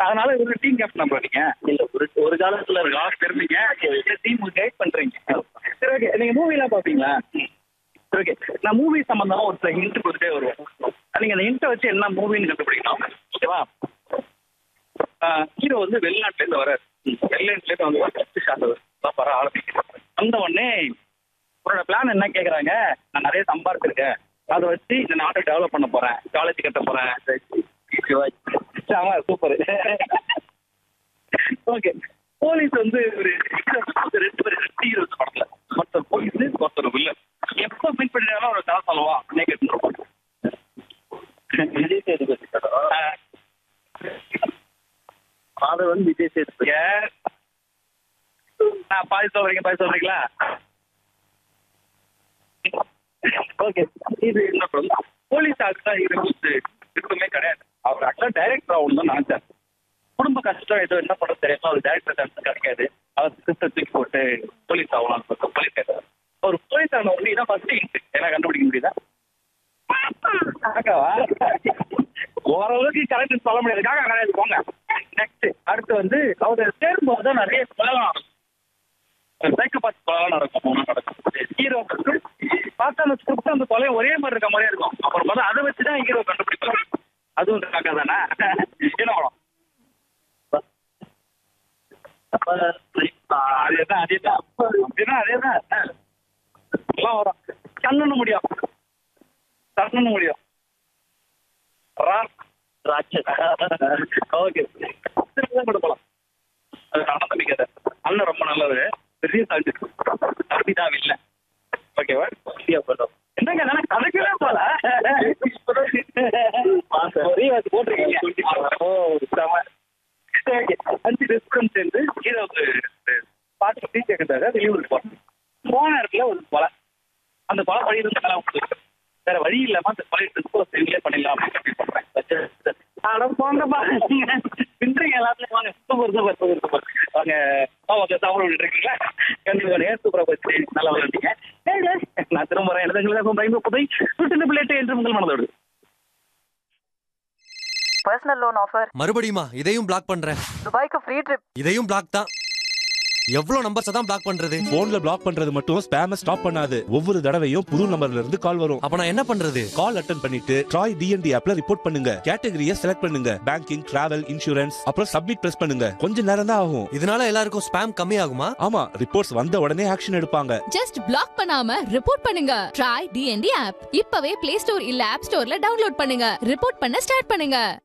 அதனால ஒரு team captain போறீங்க இல்ல ஒரு ஒரு காலத்துல ஒரு காலத்துல இருந்தீங்க டீம் கைட் பண்றீங்க சரி ஓகே நீங்க மூவி எல்லாம் பாப்பீங்களா சரி ஓகே நான் மூவி சம்பந்தமா ஒரு சில ஹிண்ட் கொடுத்துட்டே வருவேன் நீங்க அந்த ஹிண்ட்டை வச்சு என்ன மூவின்னு கண்டுபிடிக்கணும் ஓகேவா ஹீரோ வந்து வெளிநாட்டுல இருந்து வர வெளிநாட்டுல இருந்து வந்து ஃபர்ஸ்ட் ஷாட் வர ஆரம்பிக்கிறேன் வந்த உடனே உன்னோட பிளான் என்ன கேக்குறாங்க நான் நிறைய சம்பாதிச்சிருக்கேன் அதை வச்சு இந்த நாட்டை டெவலப் பண்ண போறேன் காலேஜ் கட்ட போறேன் சூப்பர் ஓகே போலீஸ் வந்து ஒரு வந்து ரெண்டு பேர் ரெண்டு ஹீரோஸ் படத்துல ஒருத்தர் போலீஸ் ஒருத்தர் வில்ல எப்போ மீட் பண்ணினாலும் ஒரு கதை சொல்லுவான் நேக்கட் விஜய் சேதுபதி படம் அது வந்து விஜய் சேதுபதி நான் பாதி சொல்றீங்க பாதி சொல்றீங்களா ஓகே இது என்ன படம் போலீஸ் ஆக்டர் இருந்து இருக்குமே கிடையாது அவர் ஆக்சுவலா டைரக்டர் ஆகணும் தான் நினைச்சார் குடும்ப கஷ்டம் ஏதோ என்ன பண்ண தெரியாம அவர் டைரக்டர் சான்ஸ் கிடைக்காது அவர் சிஸ்டர் தூக்கி போட்டு போலீஸ் ஆகலாம் போலீஸ் கேட்டார் அவர் போலீஸ் ஆன உடனே இதான் ஃபர்ஸ்ட் இன்ட் என்ன கண்டுபிடிக்க முடியுதா காக்காவா ஓரளவுக்கு கரெக்ட் சொல்ல முடியாது காக்கா கிடையாது போங்க நெக்ஸ்ட் அடுத்து வந்து அவர் சேரும்போது தான் நிறைய கொலகம் சைக்கோபாத் கொலை நடக்கும் நடக்கும் ஹீரோ பார்த்தா அந்த ஸ்கிரிப்ட் அந்த கொலை ஒரே மாதிரி இருக்க மாதிரியே இருக்கும் அப்புறம் பார்த்தா அதை வச்சு தான் ஹீரோ கண்டுபிடிப்பாங்க அதுவும் காக்கா தானே என்ன படம் அதேதான் அதேதான் அப்படின்னா அதேதான் எல்லாம் வரும் கண்ணுன்னு முடியும் கண்ணுன்னு முடியும் ராட்சஸ் ஓகே கூட போலாம் அது அண்ணன் தம்பி கதை அண்ணன் ரொம்ப நல்லது பெரிய சால்ட்டு தம்பி தான் இல்லை ஓகேவா இந்தியா படம் என்னங்க நான் கதைக்கவே போல ஒரே வாசி போட்டிருக்கீங்க ஓ செம சரி, okay. அஞ்சு ரெஸ்டாரண்ட் சேர்ந்து ஹீரோக்கு பாட்டு டீ கேட்கறதாக வெளியூருக்கு போறோம் போன இடத்துல ஒரு கொலை அந்த கொலை வழி இருந்து கலாம் கொடுத்துருக்கு வேற வழி இல்லாம அந்த கொலை டிஸ்போஸ் செவிலே பண்ணிடலாம் அப்படின்னு பண்றேன் அட போங்கப்பா நீங்க பின்றீங்க எல்லாத்துலயும் வாங்க சூப்பர் சூப்பர் சூப்பர் சூப்பர் வாங்க ஓகே சாப்பிட விட்டுட்டு இருக்கீங்களா கண்டிப்பா நேர் சூப்பரா போச்சு நல்லா விளையாண்டீங்க நான் திரும்ப வரேன் இடங்களுக்கு பயந்து புதை சுட்டு பிள்ளைட்டு என்று உங்கள் மனதோடு பர்சனல் லோன் ஆஃபர் மறுபடியுமா இதையும் பிளாக் பண்றேன் துபாய்க்கு ஃப்ரீ ட்ரிப் இதையும் பிளாக் தான் எவ்வளவு நம்பர்ஸ் தான் பிளாக் பண்றது போன்ல பிளாக் பண்றது மட்டும் ஸ்பேம ஸ்டாப் பண்ணாது ஒவ்வொரு தடவையும் புது நம்பர்ல இருந்து கால் வரும் அப்ப நான் என்ன பண்றது கால் அட்டன் பண்ணிட்டு ட்ராய் டிஎன்டி ஆப்ல ரிப்போர்ட் பண்ணுங்க கேட்டகரிய செலக்ட் பண்ணுங்க பேங்கிங் டிராவல் இன்சூரன்ஸ் அப்புறம் சப்மிட் பிரஸ் பண்ணுங்க கொஞ்ச நேரம் தான் ஆகும் இதனால எல்லாருக்கும் ஸ்பேம் கம்மி ஆகுமா ஆமா ரிப்போர்ட்ஸ் வந்த உடனே ஆக்ஷன் எடுப்பாங்க ஜஸ்ட் பிளாக் பண்ணாம ரிப்போர்ட் பண்ணுங்க ட்ரை டிஎன்டி ஆப் இப்பவே பிளே ஸ்டோர் இல்ல ஆப் ஸ்டோர்ல டவுன்லோட் பண்ணுங்க ரிப்போர்ட் பண்ண ஸ்டார்ட் பண்ணுங்க